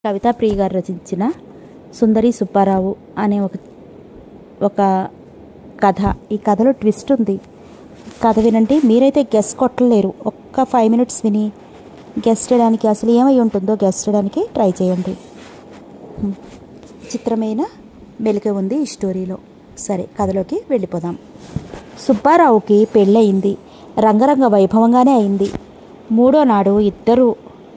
కవితా ప్రియ గారు రచించిన సుందరి సుబ్బారావు అనే ఒక ఒక కథ ఈ కథలో ట్విస్ట్ ఉంది కథ వినండి మీరైతే గెస్ కొట్టలేరు ఒక్క ఫైవ్ మినిట్స్ విని గెస్ చేయడానికి అసలు ఏమై ఉంటుందో గెస్ చేయడానికి ట్రై చేయండి హ్మ్. చిత్రమైన మెలిక ఉంది ఈ స్టోరీలో సరే కథలోకి వెళ్ళిపోదాం సుబ్బారావుకి పెళ్ళయింది రంగరంగ వైభవంగానే అయింది మూడో నాడు ఇద్దరు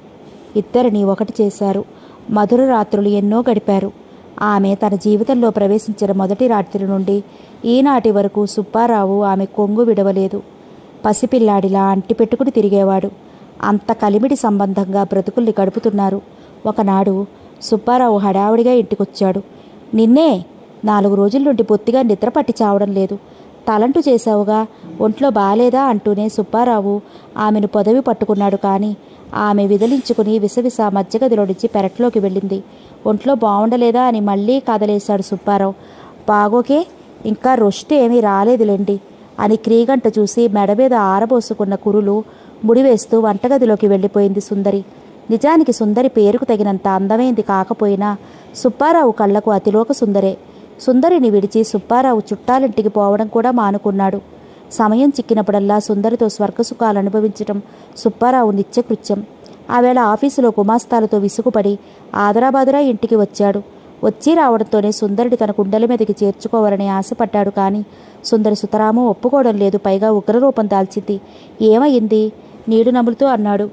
ఇద్దరిని ఒకటి చేశారు మధుర రాత్రులు ఎన్నో గడిపారు ఆమె తన జీవితంలో ప్రవేశించిన మొదటి రాత్రి నుండి ఈనాటి వరకు సుబ్బారావు ఆమె కొంగు విడవలేదు పసిపిల్లాడిలా అంటిపెట్టుకుని తిరిగేవాడు అంత కలిమిడి సంబంధంగా బ్రతుకుల్ని గడుపుతున్నారు ఒకనాడు సుబ్బారావు హడావుడిగా ఇంటికొచ్చాడు నిన్నే నాలుగు రోజుల నుండి బొత్తిగా నిద్ర పట్టి చావడం లేదు తలంటు చేశావుగా ఒంట్లో బాలేదా అంటూనే సుబ్బారావు ఆమెను పొదవి పట్టుకున్నాడు కానీ ఆమె విదిలించుకుని విసవిస మధ్యగదిలో నుంచి పెరట్లోకి వెళ్ళింది ఒంట్లో బాగుండలేదా అని మళ్ళీ కదలేశాడు సుబ్బారావు బాగోకే ఇంకా రొష్టు ఏమీ రాలేదులేండి అని క్రీగంట చూసి మెడ మీద ఆరబోసుకున్న కురులు ముడివేస్తూ వంటగదిలోకి వెళ్ళిపోయింది సుందరి నిజానికి సుందరి పేరుకు తగినంత అందమైంది కాకపోయినా సుబ్బారావు కళ్ళకు అతిలోక సుందరే సుందరిని విడిచి సుబ్బారావు చుట్టాలింటికి పోవడం కూడా మానుకున్నాడు సమయం చిక్కినప్పుడల్లా సుందరితో స్వర్గసుఖాలు అనుభవించటం సుబ్బారావు నిత్యకృత్యం ఆవేళ ఆఫీసులో గుమాస్తాలతో విసుగుపడి ఆదరాబాదరా ఇంటికి వచ్చాడు వచ్చి రావడంతోనే సుందరుడి తన కుండల మీదకి చేర్చుకోవాలని ఆశపడ్డాడు కానీ సుందరి సుతరాము ఒప్పుకోవడం లేదు పైగా ఉగ్రరూపం దాల్చింది ఏమయ్యింది నీడు నములుతూ అన్నాడు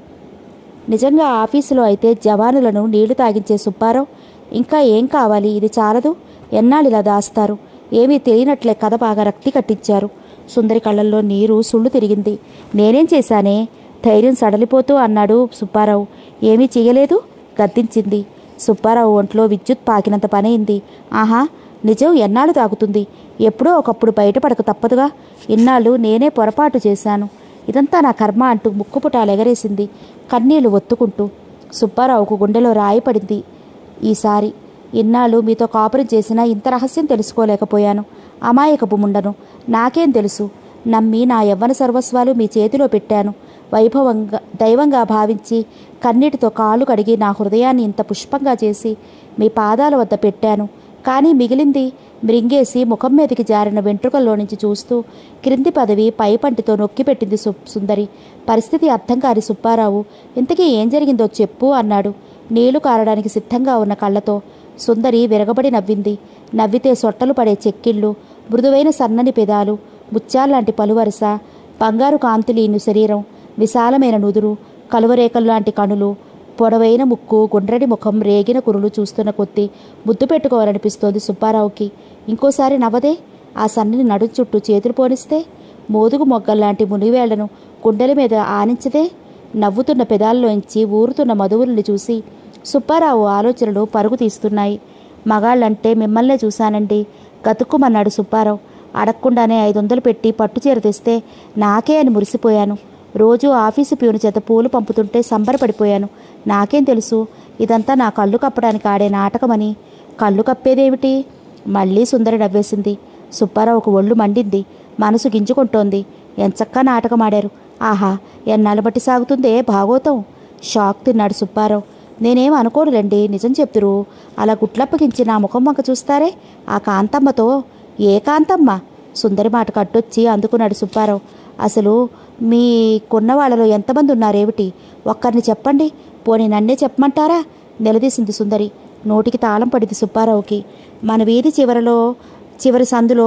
నిజంగా ఆఫీసులో అయితే జవానులను నీళ్లు తాగించే సుబ్బారావు ఇంకా ఏం కావాలి ఇది చాలదు ఎన్నాళ్ళు ఇలా దాస్తారు ఏమీ తెలియనట్లే కథ బాగా రక్తి కట్టించారు సుందరి కళ్ళల్లో నీరు సుళ్ళు తిరిగింది నేనేం చేశానే ధైర్యం సడలిపోతూ అన్నాడు సుబ్బారావు ఏమీ చేయలేదు గద్దించింది సుబ్బారావు ఒంట్లో విద్యుత్ పాకినంత పనైంది ఆహా నిజం ఎన్నాళ్ళు తాగుతుంది ఎప్పుడో ఒకప్పుడు బయటపడక తప్పదుగా ఇన్నాళ్ళు నేనే పొరపాటు చేశాను ఇదంతా నా కర్మ అంటూ ముక్కుపుటాలు ఎగరేసింది కన్నీళ్లు ఒత్తుకుంటూ సుబ్బారావుకు గుండెలో రాయి పడింది ఈసారి ఇన్నాళ్ళు మీతో కాపురం చేసినా ఇంత రహస్యం తెలుసుకోలేకపోయాను అమాయకపు ముండను నాకేం తెలుసు నమ్మి నా యవ్వన సర్వస్వాలు మీ చేతిలో పెట్టాను వైభవంగా దైవంగా భావించి కన్నీటితో కాళ్ళు కడిగి నా హృదయాన్ని ఇంత పుష్పంగా చేసి మీ పాదాల వద్ద పెట్టాను కానీ మిగిలింది మృంగేసి ముఖం మీదకి జారిన వెంట్రుకల్లో నుంచి చూస్తూ క్రింది పదవి పై పంటితో నొక్కిపెట్టింది సు సుందరి పరిస్థితి అర్థం కాని సుబ్బారావు ఇంతకీ ఏం జరిగిందో చెప్పు అన్నాడు నీళ్లు కారడానికి సిద్ధంగా ఉన్న కళ్ళతో సుందరి విరగబడి నవ్వింది నవ్వితే సొట్టలు పడే చెక్కిళ్ళు మృదువైన సన్నని పెదాలు ముత్యాల్లాంటి పలువరస బంగారు కాంతులీను శరీరం విశాలమైన నుదురు కలువరేఖల్లాంటి కనులు పొడవైన ముక్కు గుండ్రడి ముఖం రేగిన కురులు చూస్తున్న కొద్దీ ముద్దు పెట్టుకోవాలనిపిస్తోంది సుబ్బారావుకి ఇంకోసారి నవ్వదే ఆ సన్నని నడు చుట్టూ చేతులు పోనిస్తే మోదుగు మొగ్గల్లాంటి మునివేళ్లను గుండెల మీద ఆనించదే నవ్వుతున్న పెదాల్లోంచి ఊరుతున్న మధువుల్ని చూసి సుబ్బారావు ఆలోచనలు పరుగు తీస్తున్నాయి మగాళ్ళంటే మిమ్మల్నే చూశానండి గతుక్కుమన్నాడు సుబ్బారావు అడగకుండానే ఐదు వందలు పెట్టి పట్టు చీర తెస్తే నాకే అని మురిసిపోయాను రోజు ఆఫీసు ప్యూని చేత పూలు పంపుతుంటే సంబరపడిపోయాను నాకేం తెలుసు ఇదంతా నా కళ్ళు కప్పడానికి ఆడే నాటకమని కళ్ళు కప్పేదేమిటి మళ్ళీ సుందరి నవ్వేసింది సుబ్బారావుకు ఒళ్ళు మండింది మనసు గింజుకుంటోంది ఎంచక్కా నాటకం ఆడారు ఆహా ఎన్నాళ్ళు బట్టి సాగుతుందే భాగోతం షాక్ తిన్నాడు సుబ్బారావు నేనేం అనుకోనులేండి నిజం చెప్తురు అలా గుట్లప్పగించి నా ముఖం వంక చూస్తారే ఆ కాంతమ్మతో ఏ కాంతమ్మ సుందరి మాట కట్టొచ్చి అందుకున్నాడు సుబ్బారావు అసలు మీకున్న వాళ్ళలో ఎంతమంది ఉన్నారేమిటి ఒక్కరిని చెప్పండి పోనీ నన్నే చెప్పమంటారా నిలదీసింది సుందరి నోటికి తాళం పడింది సుబ్బారావుకి మన వీధి చివరలో చివరి సందులో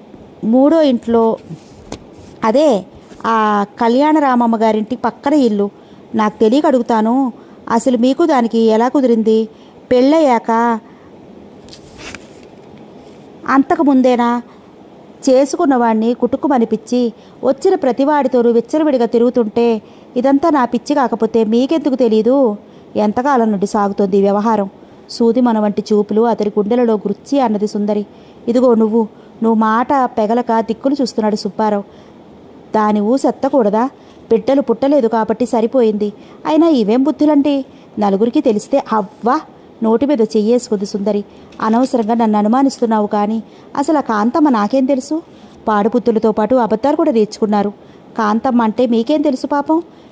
మూడో ఇంట్లో అదే ఆ కళ్యాణరామమ్మ గారింటి పక్కన ఇల్లు నాకు తెలియక అడుగుతాను అసలు మీకు దానికి ఎలా కుదిరింది పెళ్ళయ్యాక అంతకుముందేనా చేసుకున్నవాడిని కుటుక్కుమనిపించి వచ్చిన ప్రతివాడితోనూ విచ్చలవిడిగా తిరుగుతుంటే ఇదంతా నా పిచ్చి కాకపోతే మీకెందుకు తెలీదు ఎంతకాలం నుండి సాగుతోంది ఈ వ్యవహారం సూది మన వంటి చూపులు అతని గుండెలలో గుర్చి అన్నది సుందరి ఇదిగో నువ్వు నువ్వు మాట పెగలక దిక్కులు చూస్తున్నాడు సుబ్బారావు దాని ఊసెత్తకూడదా బిడ్డలు పుట్టలేదు కాబట్టి సరిపోయింది అయినా ఇవేం బుద్ధులండి నలుగురికి తెలిస్తే అవ్వా నోటి మీద చెయ్యేసుకుంది సుందరి అనవసరంగా నన్ను అనుమానిస్తున్నావు కానీ అసలు ఆ కాంతమ్మ నాకేం తెలుసు పాడుపుత్తులతో పాటు అబద్ధాలు కూడా నేర్చుకున్నారు కాంతమ్మ అంటే మీకేం తెలుసు పాపం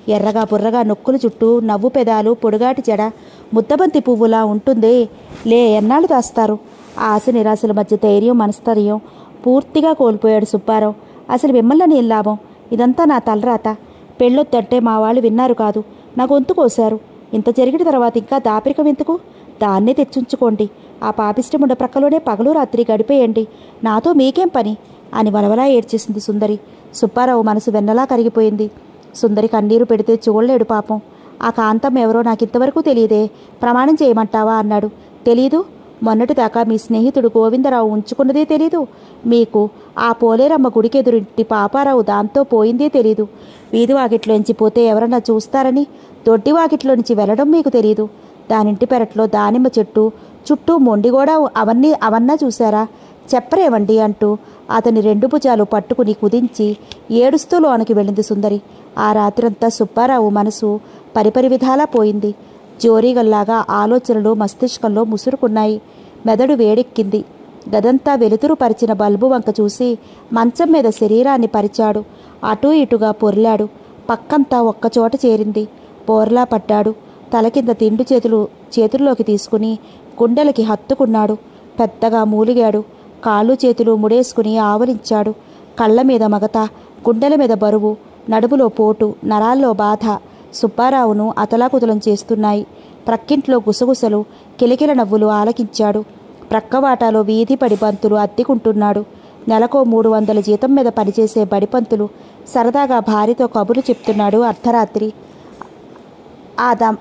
ఎర్రగా బుర్రగా నొక్కులు చుట్టూ నవ్వు పెదాలు పొడుగాటి జడ ముద్దబంతి పువ్వులా ఉంటుంది లే ఎన్నాళ్ళు దాస్తారు ఆ ఆశ నిరాశల మధ్య ధైర్యం మనస్థైర్యం పూర్తిగా కోల్పోయాడు సుబ్బారావు అసలు మిమ్మల్ని నేను లాభం ఇదంతా నా తలరాత పెళ్ళొద్దంటే మా వాళ్ళు విన్నారు కాదు నా గొంతు కోశారు ఇంత జరిగిన తర్వాత ఇంకా దాపరికం ఎందుకు దాన్నే తెచ్చుంచుకోండి ఆ పాపిష్టముండ ప్రక్కలోనే పగలు రాత్రి గడిపేయండి నాతో మీకేం పని అని వలవలా ఏడ్చేసింది సుందరి సుబ్బారావు మనసు వెన్నలా కరిగిపోయింది సుందరి కన్నీరు పెడితే చూడలేడు పాపం ఆ కాంతం ఎవరో నాకింతవరకు తెలియదే ప్రమాణం చేయమంటావా అన్నాడు తెలీదు మొన్నటిదాకా మీ స్నేహితుడు గోవిందరావు ఉంచుకున్నదే తెలీదు మీకు ఆ పోలేరమ్మ గుడికెదురింటి పాపారావు దాంతో పోయిందే తెలీదు వీధి వాకిట్లోంచి పోతే ఎవరన్నా చూస్తారని దొడ్డి వాకిట్లో నుంచి వెళ్ళడం మీకు తెలీదు దానింటి పెరట్లో దానిమ్మ చెట్టు చుట్టూ మొండి కూడా అవన్నీ అవన్నా చూశారా చెప్పరేవండి అంటూ అతని రెండు భుజాలు పట్టుకుని కుదించి ఏడుస్తూ లోనికి వెళ్ళింది సుందరి ఆ రాత్రంతా సుబ్బారావు మనసు పరిపరి విధాలా పోయింది జోరీగల్లాగా ఆలోచనలు మస్తిష్కంలో ముసురుకున్నాయి మెదడు వేడెక్కింది గదంతా వెలుతురు పరిచిన బల్బు వంక చూసి మంచం మీద శరీరాన్ని పరిచాడు అటూ ఇటుగా పొర్లాడు పక్కంతా ఒక్కచోట చేరింది బోర్లా పడ్డాడు తల కింద తిండు చేతులు చేతుల్లోకి తీసుకుని గుండెలకి హత్తుకున్నాడు పెద్దగా మూలిగాడు కాళ్ళు చేతులు ముడేసుకుని ఆవలించాడు కళ్ళ మీద మగత గుండెల మీద బరువు నడుములో పోటు నరాల్లో బాధ సుబ్బారావును అతలాకుతలం చేస్తున్నాయి ప్రక్కింట్లో గుసగుసలు కిలకిల నవ్వులు ఆలకించాడు ప్రక్కవాటాలో వీధి పడి బంతులు అద్దెకుంటున్నాడు నెలకో మూడు వందల జీతం మీద పనిచేసే బడిపంతులు సరదాగా భార్యతో కబుర్లు చెప్తున్నాడు అర్ధరాత్రి ఆ దం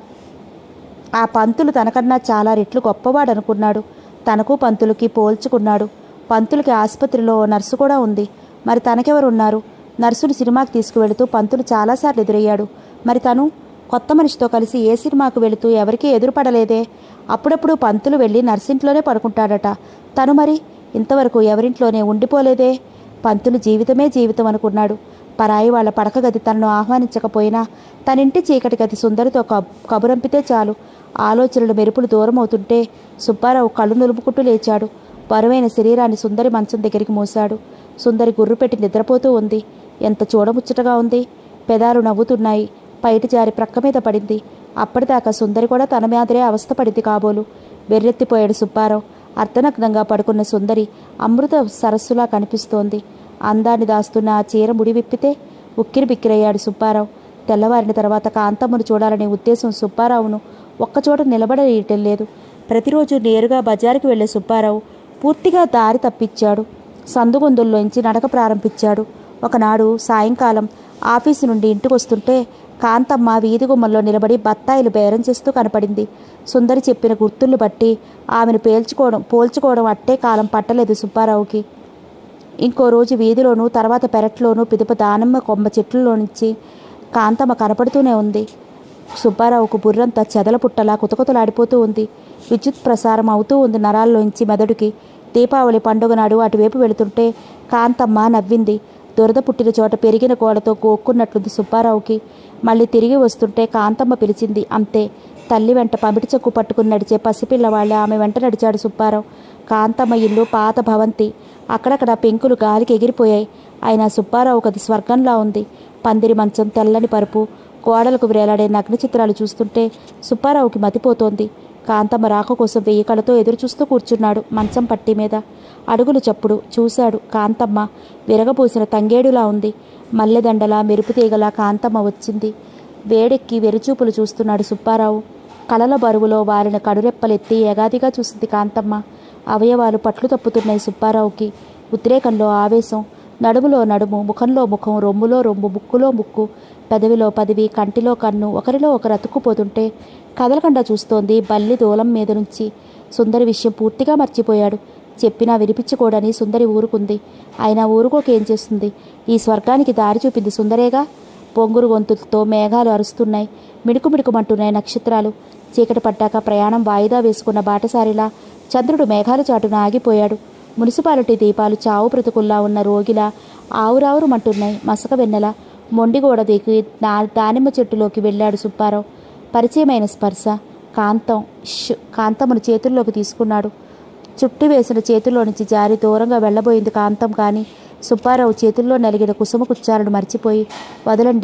ఆ పంతులు తనకన్నా చాలా రెట్లు గొప్పవాడు అనుకున్నాడు తనకు పంతులకి పోల్చుకున్నాడు పంతులకి ఆసుపత్రిలో ఓ నర్సు కూడా ఉంది మరి తనకెవరున్నారు నర్సుని సినిమాకి తీసుకువెళుతూ పంతులు చాలాసార్లు ఎదురయ్యాడు మరి తను కొత్త మనిషితో కలిసి ఏ సినిమాకు వెళుతూ ఎవరికీ ఎదురుపడలేదే అప్పుడప్పుడు పంతులు వెళ్ళి నర్సింట్లోనే పడుకుంటాడట తను మరి ఇంతవరకు ఎవరింట్లోనే ఉండిపోలేదే పంతులు జీవితమే జీవితం అనుకున్నాడు పరాయి వాళ్ళ పడక గది తనను ఆహ్వానించకపోయినా తనింటి చీకటి గది సుందరితో కబ్ కబురంపితే చాలు ఆలోచనలు మెరుపులు దూరం అవుతుంటే సుబ్బారావు కళ్ళు నులుపుకుంటూ లేచాడు బరువైన శరీరాన్ని సుందరి మంచం దగ్గరికి మోశాడు సుందరి గుర్రు పెట్టి నిద్రపోతూ ఉంది ఎంత చూడముచ్చటగా ఉంది పెదాలు నవ్వుతున్నాయి పైటి జారి ప్రక్క మీద పడింది అప్పటిదాకా సుందరి కూడా తన మాదిరే అవస్థపడింది కాబోలు వెర్రెత్తిపోయాడు సుబ్బారావు అర్ధనగ్నంగా పడుకున్న సుందరి అమృత సరస్సులా కనిపిస్తోంది అందాన్ని దాస్తున్న ఆ చీర ముడి విప్పితే ఉక్కిరి బిక్కిరయ్యాడు సుబ్బారావు తెల్లవారిన తర్వాత కాంతమ్మను చూడాలనే ఉద్దేశం సుబ్బారావును ఒక్కచోట నిలబడేయటం లేదు ప్రతిరోజు నేరుగా బజారుకి వెళ్లే సుబ్బారావు పూర్తిగా దారి తప్పించాడు సందుగొందుల్లోంచి నడక ప్రారంభించాడు ఒకనాడు సాయంకాలం ఆఫీసు నుండి ఇంటికొస్తుంటే కాంతమ్మ వీధి గుమ్మల్లో నిలబడి బత్తాయిలు బేరం చేస్తూ కనపడింది సుందరి చెప్పిన గుర్తులు బట్టి ఆమెను పేల్చుకోవడం పోల్చుకోవడం అట్టే కాలం పట్టలేదు సుబ్బారావుకి ఇంకో రోజు వీధిలోనూ తర్వాత పెరట్లోనూ పిదప దానమ్మ కొమ్మ చెట్లలో నుంచి కాంతమ్మ కనపడుతూనే ఉంది సుబ్బారావుకు బుర్రంతా చెదల పుట్టలా కుతకుతలాడిపోతూ ఉంది విద్యుత్ ప్రసారం అవుతూ ఉంది నరాల్లోంచి మెదడుకి దీపావళి పండుగ నాడు అటువైపు వెళుతుంటే కాంతమ్మ నవ్వింది దురద పుట్టిన చోట పెరిగిన గోడతో గోక్కున్నట్లుంది సుబ్బారావుకి మళ్ళీ తిరిగి వస్తుంటే కాంతమ్మ పిలిచింది అంతే తల్లి వెంట పమిటి చెక్కు పట్టుకుని నడిచే పసిపిల్లవాళ్ళ ఆమె వెంట నడిచాడు సుబ్బారావు కాంతమ్మ ఇల్లు పాత భవంతి అక్కడక్కడ పెంకులు గాలికి ఎగిరిపోయాయి అయినా సుబ్బారావుకు అది స్వర్గంలా ఉంది పందిరి మంచం తెల్లని పరుపు గోడలకు వేలాడే నగ్న చిత్రాలు చూస్తుంటే సుబ్బారావుకి మతిపోతోంది కాంతమ్మ రాక కోసం వెయ్యి కళ్ళతో ఎదురు చూస్తూ కూర్చున్నాడు మంచం పట్టి మీద అడుగులు చప్పుడు చూశాడు కాంతమ్మ విరగబోసిన తంగేడులా ఉంది మల్లెదండలా మెరుపు తీగలా కాంతమ్మ వచ్చింది వేడెక్కి వెరుచూపులు చూస్తున్నాడు సుబ్బారావు కలల బరువులో వారిన కడురెప్పలెత్తి ఎగాదిగా చూసింది కాంతమ్మ అవయవాలు పట్లు తప్పుతున్నాయి సుబ్బారావుకి ఉద్రేకంలో ఆవేశం నడుములో నడుము ముఖంలో ముఖం రొమ్ములో రొమ్ము ముక్కులో ముక్కు పెదవిలో పదివి కంటిలో కన్ను ఒకరిలో ఒకరు అతుక్కుపోతుంటే కదలకుండా చూస్తోంది బల్లి దూలం మీద నుంచి సుందరి విషయం పూర్తిగా మర్చిపోయాడు చెప్పినా వినిపించుకోడని సుందరి ఊరుకుంది అయినా ఊరుకోకేం చేస్తుంది ఈ స్వర్గానికి దారి చూపింది సుందరేగా పొంగురు గొంతులతో మేఘాలు అరుస్తున్నాయి మిడుకు మిడుకుమంటున్నాయి నక్షత్రాలు చీకటి పడ్డాక ప్రయాణం వాయిదా వేసుకున్న బాటసారిలా చంద్రుడు మేఘాల చాటున ఆగిపోయాడు మున్సిపాలిటీ దీపాలు చావు బ్రతుకుల్లా ఉన్న రోగిలా ఆవురావురుమంటున్నాయి మసక వెన్నెల మొండిగోడ దిగి దా దానిమ్మ చెట్టులోకి వెళ్ళాడు సుబ్బారావు పరిచయమైన స్పర్శ కాంతం ష్ కాంతమును చేతుల్లోకి తీసుకున్నాడు చుట్టి వేసిన చేతుల్లో నుంచి జారి దూరంగా వెళ్ళబోయింది కాంతం కానీ సుబ్బారావు చేతుల్లో నలిగిన కుసుమ కుచ్చాలను మర్చిపోయి వదలండి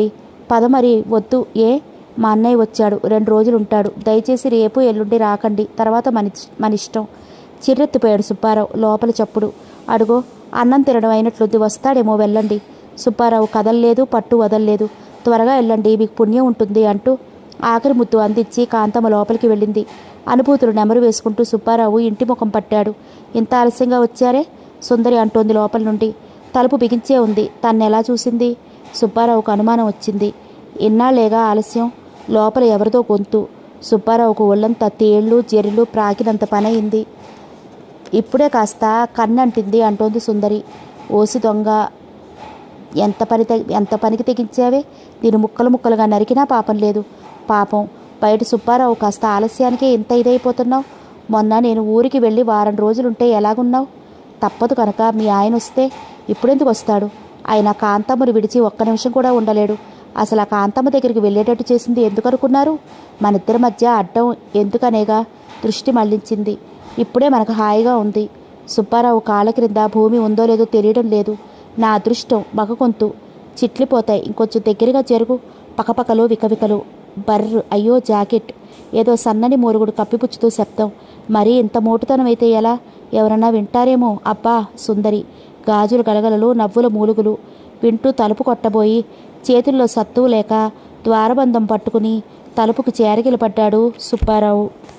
పద మరి వద్దు ఏ మా అన్నయ్య వచ్చాడు రెండు రోజులు ఉంటాడు దయచేసి రేపు ఎల్లుండి రాకండి తర్వాత మన ఇచ్- మన ఇష్టం చిర్రెత్తిపోయాడు సుబ్బారావు లోపల చప్పుడు అడుగో అన్నం తినడం అయినట్లుంది వస్తాడేమో వెళ్ళండి సుబ్బారావు కదల్లేదు పట్టు వదల్లేదు త్వరగా వెళ్ళండి మీకు పుణ్యం ఉంటుంది అంటూ ఆఖరి ముద్దు అందించి కాంతమ్మ లోపలికి వెళ్ళింది అనుభూతులు నెమరు వేసుకుంటూ సుబ్బారావు ఇంటి ముఖం పట్టాడు ఇంత ఆలస్యంగా వచ్చారే సుందరి అంటోంది లోపల నుండి తలుపు బిగించే ఉంది తన్ని ఎలా చూసింది సుబ్బారావుకు అనుమానం వచ్చింది ఇన్నాళ్ళేగా ఆలస్యం లోపల ఎవరిదో గొంతు సుబ్బారావుకు ఒళ్ళంతా తేళ్ళు జెర్రిలు ప్రాకినంత పనయింది ఇప్పుడే కాస్త కన్నంటింది అంటోంది సుందరి ఓసి దొంగ ఎంత పని తె- ఎంత పనికి తెగించావే దీని ముక్కలు ముక్కలుగా నరికినా పాపం లేదు పాపం బయట సుబ్బారావు కాస్త ఆలస్యానికే ఇంత ఇదైపోతున్నావు మొన్న నేను ఊరికి వెళ్ళి వారం రోజులుంటే ఎలాగున్నావు తప్పదు కనుక మీ ఆయన వస్తే ఇప్పుడెందుకు వస్తాడు ఆయన కాంతమ్మను విడిచి ఒక్క నిమిషం కూడా ఉండలేడు అసలు ఆ కాంతమ్మ దగ్గరికి వెళ్ళేటట్టు చేసింది ఎందుకు అనుకున్నారు మన ఇద్దరి మధ్య అడ్డం ఎందుకనేగా దృష్టి మళ్లించింది ఇప్పుడే మనకు హాయిగా ఉంది సుబ్బారావు కాళ్ళ క్రింద భూమి ఉందో లేదో తెలియడం లేదు నా అదృష్టం మగగొంతు చిట్లిపోతాయి ఇంకొంచెం దగ్గరగా జరుగు పకపకలు వికవికలు బర్రు అయ్యో జాకెట్ ఏదో సన్నని మూరుగుడు కప్పిపుచ్చుతూ శబ్దం మరీ ఇంత మోటుతనం అయితే ఎలా ఎవరన్నా వింటారేమో అబ్బా సుందరి గాజుల గలగలలు నవ్వుల మూలుగులు వింటూ తలుపు కొట్టబోయి చేతుల్లో సత్తువు లేక ద్వారబంధం పట్టుకుని తలుపుకు చేరగిలపడ్డాడు సుబ్బారావు